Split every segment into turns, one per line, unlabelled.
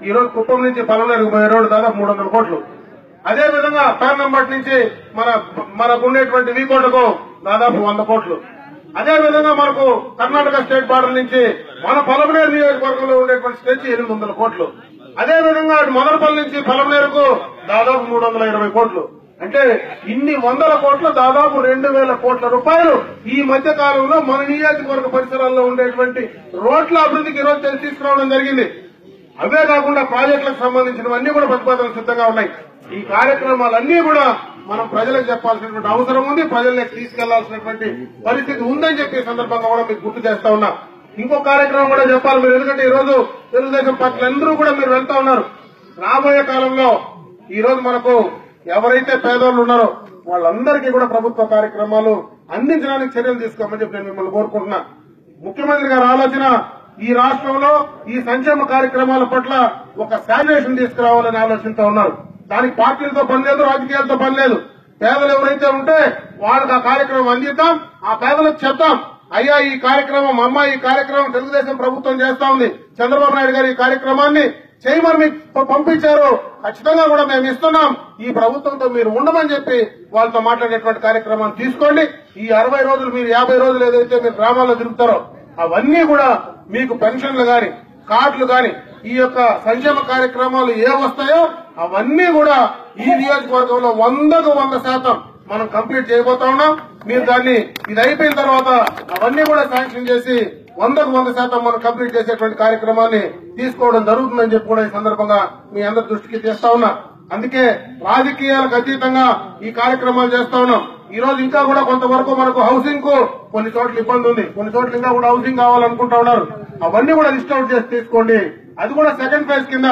ఈ రోజు కుప్పం నుంచి పలమనేరుకు పోయే రోడ్డు దాదాపు మూడు వందల కోట్లు అదే విధంగా పేర్నంబట్ నుంచి మన మనకు ఉండేటువంటి వీకోటకు దాదాపు వంద కోట్లు అదే విధంగా మనకు కర్ణాటక స్టేట్ బార్డర్ నుంచి మన పలమనేరు నియోజకవర్గంలో ఉండేటువంటి స్టేట్ ఎనిమిది వందల కోట్లు అదే విధంగా అటు మొదలపల్లి నుంచి పలమనేరుకు దాదాపు మూడు వందల ఇరవై కోట్లు అంటే ఇన్ని వందల కోట్లు దాదాపు రెండు వేల కోట్ల రూపాయలు ఈ మధ్య కాలంలో మన నియోజకవర్గ పరిసరాల్లో ఉండేటువంటి రోడ్ల అభివృద్ధికి ఈరోజు తె- తీసుకురావడం జరిగింది అవే కాకుండా ప్రాజెక్టులకు సంబంధించినవన్నీ కూడా ప్రతిపాదనలు సిద్ధంగా ఉన్నాయి ఈ కార్యక్రమాలన్నీ కూడా మనం ప్రజలకు చెప్పాల్సినటువంటి అవసరం ఉంది ప్రజల్లోకి తీసుకెళ్లాల్సినటువంటి పరిస్థితి ఉందని చెప్పి ఈ సందర్భంగా కూడా మీకు గుర్తు చేస్తా ఉన్నా ఇంకో కార్యక్రమం కూడా చెప్పాలి మీరు ఎందుకంటే ఈ రోజు తెలుగుదేశం పార్టీలు అందరూ కూడా మీరు వెళ్తా ఉన్నారు రాబోయే కాలంలో ఈ రోజు మనకు ఎవరైతే పేదోళ్ళు ఉన్నారో వాళ్ళందరికీ కూడా ప్రభుత్వ కార్యక్రమాలు అందించడానికి చర్యలు తీసుకోమని చెప్పి నేను మిమ్మల్ని కోరుకుంటున్నా ముఖ్యమంత్రి గారి ఆలోచన ఈ రాష్ట్రంలో ఈ సంక్షేమ కార్యక్రమాల పట్ల ఒక శాల్యుయేషన్ తీసుకురావాలని ఆలోచనతో ఉన్నారు దానికి పార్టీలతో పని లేదు రాజకీయాలతో పని లేదు పేదలు ఎవరైతే ఉంటే వాళ్ళకి ఆ కార్యక్రమం అందిద్దాం ఆ పేదలకు చెప్తాం అయ్యా ఈ కార్యక్రమం అమ్మ ఈ కార్యక్రమం తెలుగుదేశం ప్రభుత్వం చేస్తా ఉంది చంద్రబాబు నాయుడు గారు ఈ కార్యక్రమాన్ని చేయమని మీకు ప- పంపించారు ఖచ్చితంగా కూడా మేము ఇస్తున్నాం ఈ ప్రభుత్వంతో మీరు ఉండమని చెప్పి వాళ్ళతో మాట్లాడేటువంటి కార్యక్రమాన్ని తీసుకోండి ఈ అరవై రోజులు మీరు యాభై రోజులు ఏదైతే మీరు గ్రామాల్లో తిరుగుతారో అవన్నీ కూడా మీకు పెన్షన్లు గాని కార్డులు గాని ఈ యొక్క సంక్షేమ కార్యక్రమాలు ఏ వస్తాయో అవన్నీ కూడా ఈ నియోజకవర్గంలో వందకు వంద శాతం మనం కంప్లీట్ చేయబోతా ఉన్నాం మీరు దాన్ని ఇది అయిపోయిన తర్వాత అవన్నీ కూడా శాంక్షన్ చేసి వందకు వంద శాతం మనం కంప్లీట్ చేసేటువంటి కార్యక్రమాన్ని తీసుకోవడం జరుగుతుందని చెప్పి కూడా ఈ సందర్భంగా మీ అందరి దృష్టికి తెస్తా ఉన్నా అందుకే రాజకీయాలకు అతీతంగా ఈ కార్యక్రమాలు చేస్తా ఉన్నాం ఈ రోజు ఇంకా కూడా కొంతవరకు మనకు హౌసింగ్ కు కొన్ని చోట్ల ఇబ్బంది ఉంది కొన్ని చోట్ల ఇంకా కూడా హౌసింగ్ కావాలనుకుంటా ఉన్నారు అవన్నీ కూడా లిస్ట్ అవుట్ చేసి తీసుకోండి అది కూడా సెకండ్ ఫేజ్ కింద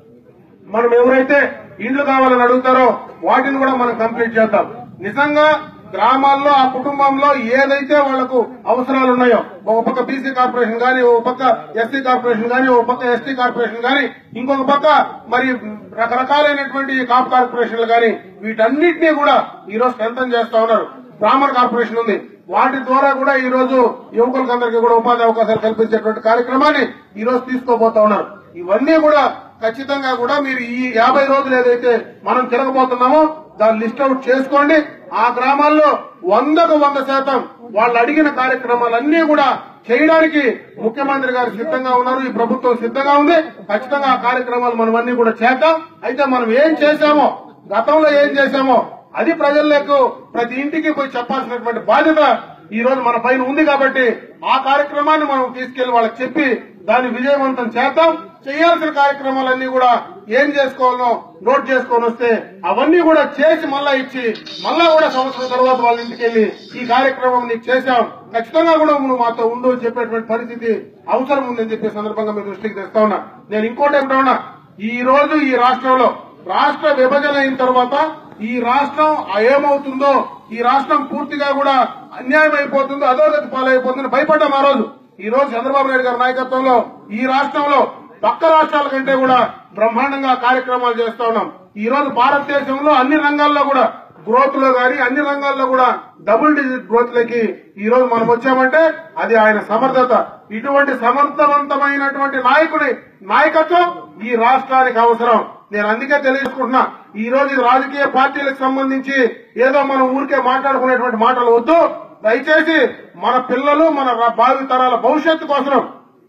మనం ఎవరైతే ఇండ్లు కావాలని అడుగుతారో వాటిని కూడా మనం కంప్లీట్ చేద్దాం నిజంగా గ్రామాల్లో ఆ కుటుంబంలో ఏదైతే వాళ్లకు అవసరాలు ఉన్నాయో ఒక పక్క బీసీ కార్పొరేషన్ గాని ఒక పక్క ఎస్సీ కార్పొరేషన్ గాని ఒక పక్క ఎస్టీ కార్పొరేషన్ గాని ఇంకొక పక్క మరి రకరకాలైనటువంటి కాప్ కార్పొరేషన్లు గాని వీటన్నిటినీ కూడా ఈ రోజు స్ట్రెంథన్ చేస్తా ఉన్నారు బ్రాహ్మణ కార్పొరేషన్ ఉంది వాటి ద్వారా కూడా ఈ రోజు యువకులకు అందరికీ కూడా ఉపాధి అవకాశాలు కల్పించేటువంటి కార్యక్రమాన్ని ఈ రోజు తీసుకోబోతా ఉన్నారు ఇవన్నీ కూడా ఖచ్చితంగా కూడా మీరు ఈ యాభై రోజులు ఏదైతే మనం తిరగబోతున్నామో దాన్ని లిస్ట్ అవుట్ చేసుకోండి ఆ గ్రామాల్లో వందకు వంద శాతం వాళ్ళు అడిగిన కార్యక్రమాలన్నీ కూడా చేయడానికి ముఖ్యమంత్రి గారు సిద్ధంగా ఉన్నారు ఈ ప్రభుత్వం సిద్ధంగా ఉంది ఖచ్చితంగా ఆ కార్యక్రమాలు మనం అన్ని కూడా చేద్దాం అయితే మనం ఏం చేశామో గతంలో ఏం చేశామో అది ప్రజలకు ప్రతి ఇంటికి పోయి చెప్పాల్సినటువంటి బాధ్యత ఈ రోజు మన పైన ఉంది కాబట్టి ఆ కార్యక్రమాన్ని మనం తీసుకెళ్లి వాళ్ళకి చెప్పి దాన్ని విజయవంతం చేద్దాం చేయాల్సిన కార్యక్రమాలన్నీ కూడా ఏం చేసుకోవాలో నోట్ చేసుకొని వస్తే అవన్నీ కూడా చేసి మళ్ళా ఇచ్చి మళ్ళా కూడా సంవత్సరం తర్వాత వాళ్ళ ఇంటికి వెళ్లి ఈ కార్యక్రమం నీకు చేశాం ఖచ్చితంగా కూడా నువ్వు మాతో ఉండు అని చెప్పేటువంటి పరిస్థితి అవసరం ఉందని చెప్పే సందర్భంగా మీ దృష్టికి తెస్తా ఉన్నా నేను ఇంకోటి ఏమిటా ఉన్నా ఈ రోజు ఈ రాష్ట్రంలో రాష్ట్ర విభజన అయిన తర్వాత ఈ రాష్ట్రం ఏమవుతుందో ఈ రాష్ట్రం పూర్తిగా కూడా అన్యాయం అయిపోతుందో అధోగతి పాలైపోతుందని భయపడ్డాం ఆ రోజు ఈ రోజు చంద్రబాబు నాయుడు గారి నాయకత్వంలో ఈ రాష్ట్రంలో పక్క రాష్ట్రాల కంటే కూడా బ్రహ్మాండంగా కార్యక్రమాలు చేస్తా ఉన్నాం ఈ రోజు భారతదేశంలో అన్ని రంగాల్లో కూడా గ్రోత్ లో గాని అన్ని రంగాల్లో కూడా డబుల్ డిజిట్ గ్రోత్ లకి ఈ రోజు మనం వచ్చామంటే అది ఆయన సమర్థత ఇటువంటి సమర్థవంతమైనటువంటి నాయకుడి నాయకత్వం ఈ రాష్ట్రానికి అవసరం నేను అందుకే తెలియజేసుకుంటున్నా ఈ రోజు ఇది రాజకీయ పార్టీలకు సంబంధించి ఏదో మనం ఊరికే మాట్లాడుకునేటువంటి మాటలు వద్దు దయచేసి మన పిల్లలు మన రా- భావి తరాల భవిష్యత్తు కోసం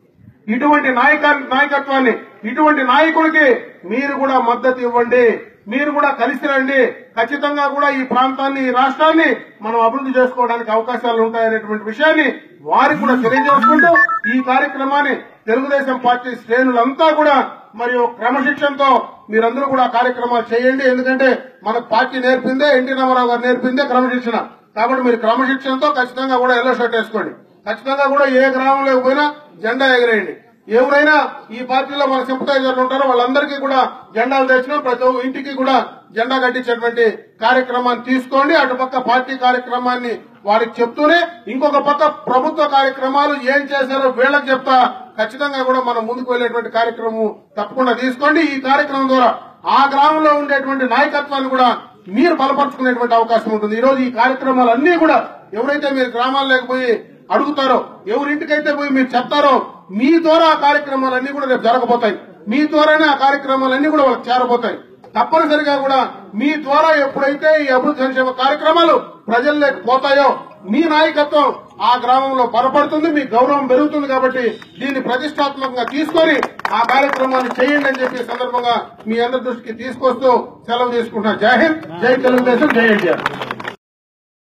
ఇటువంటి నాయక నాయకత్వాన్ని ఇటువంటి నాయకుడికి మీరు కూడా మద్దతు ఇవ్వండి మీరు కూడా కలిసి రండి ఖచ్చితంగా కూడా ఈ ప్రాంతాన్ని ఈ రాష్ట్రాన్ని మనం అభివృద్ధి చేసుకోవడానికి అవకాశాలు ఉంటాయనేటువంటి విషయాన్ని వారికి కూడా తెలియజేసుకుంటూ ఈ కార్యక్రమాన్ని తెలుగుదేశం పార్టీ శ్రేణులంతా కూడా మరియు క్రమశిక్షణతో మీరందరూ కూడా కార్యక్రమాలు చేయండి ఎందుకంటే మన పార్టీ నేర్పిందే ఎన్టీ రామారావు గారు నేర్పిందే క్రమశిక్షణ కాబట్టి మీరు క్రమశిక్షణతో ఖచ్చితంగా కూడా ఎల్లో షర్ట్ వేసుకోండి ఖచ్చితంగా కూడా ఏ గ్రామంలోకి పోయినా జెండా ఎగరేయండి ఎవరైనా ఈ పార్టీలో మన సింపటైజర్లు ఉంటారో వాళ్ళందరికీ కూడా జెండాలు తెచ్చిన ప్రతి ఒక్క ఇంటికి కూడా జెండా కట్టించేటువంటి కార్యక్రమాన్ని తీసుకోండి అటుపక్క పార్టీ కార్యక్రమాన్ని వారికి చెప్తూనే ఇంకొక పక్క ప్రభుత్వ కార్యక్రమాలు ఏం చేశారో వీళ్ళకి చెప్తా ఖచ్చితంగా కూడా మనం ముందుకు వెళ్లేటువంటి కార్యక్రమం తప్పకుండా తీసుకోండి ఈ కార్యక్రమం ద్వారా ఆ గ్రామంలో ఉండేటువంటి నాయకత్వాన్ని కూడా మీరు బలపరుచుకునేటువంటి అవకాశం ఉంటుంది ఈ రోజు ఈ కార్యక్రమాలన్నీ కూడా ఎవరైతే మీరు గ్రామాల్లోకి పోయి అడుగుతారో ఎవరింటికైతే పోయి మీరు చెప్తారో మీ ద్వారా ఆ కార్యక్రమాలన్నీ కూడా రేపు జరగబోతాయి మీ ద్వారానే ఆ కార్యక్రమాలన్నీ కూడా వాళ్ళకి చేరబోతాయి తప్పనిసరిగా కూడా మీ ద్వారా ఎప్పుడైతే ఈ అభివృద్ధి సంక్షేమ కార్యక్రమాలు ప్రజల్లోకి పోతాయో మీ నాయకత్వం ఆ గ్రామంలో బలపడుతుంది మీ గౌరవం పెరుగుతుంది కాబట్టి దీన్ని ప్రతిష్టాత్మకంగా తీసుకొని ఆ కార్యక్రమాన్ని చేయండి అని చెప్పి ఈ సందర్భంగా మీ అందరి దృష్టికి తీసుకొస్తూ సెలవు తీసుకుంటున్నా జై హింద్ జై తెలుగుదేశం జై ఎన్టీఆర్